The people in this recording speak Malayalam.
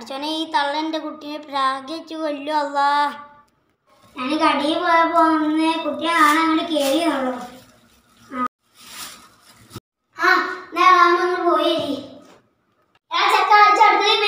പഠിച്ചോനെ ഈ തള്ളന്റെ കുട്ടിയെ പ്രാഗിച്ചു കൊല്ലു അല്ലാ ഞാൻ കടിയിൽ പോയപ്പോ ഒന്ന് കുട്ടിയെ കാണാൻ അങ്ങോട്ട് കേറിയുള്ളൂ ആ ഞാൻ അങ്ങോട്ട് പോയി ആ ചക്ക അടിച്ച് അടുത്തേക്ക്